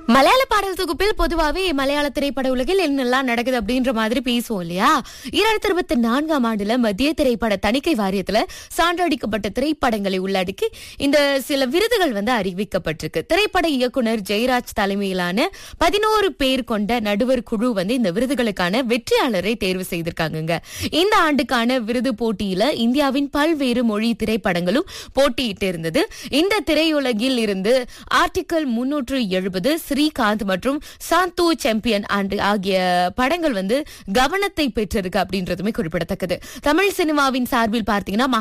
மலையாள பாடல் தொகுப்பில் பொதுவாவே மலையாள திரைப்பட உலகில் என்னெல்லாம் நடக்குது அப்படின்ற மாதிரி பேசுவோம் இல்லையா இரண்டாயிரத்தி இருபத்தி நான்காம் ஆண்டுல மத்திய திரைப்பட தணிக்கை வாரியத்துல சான்றளிக்கப்பட்ட திரைப்படங்களை உள்ளடக்கி இந்த சில விருதுகள் வந்து அறிவிக்கப்பட்டிருக்கு திரைப்பட இயக்குனர் ஜெயராஜ் தலைமையிலான பதினோரு பேர் கொண்ட நடுவர் குழு வந்து இந்த விருதுகளுக்கான வெற்றியாளரை தேர்வு செய்திருக்காங்கங்க இந்த ஆண்டுக்கான விருது போட்டியில இந்தியாவின் பல்வேறு மொழி திரைப்படங்களும் போட்டியிட்டு இருந்தது இந்த திரையுலகில் இருந்து ஆர்டிக்கல் முன்னூற்று எழுபது ஸ்ரீகாந்த் மற்றும் சாந்து சாம்பியன் ஆண்டு ஆகிய படங்கள் வந்து கவனத்தை பெற்றிருக்கு அப்படின்றதுமே குறிப்பிடத்தக்கது தமிழ் சினிமாவின் சார்பில் பார்த்தீங்கன்னா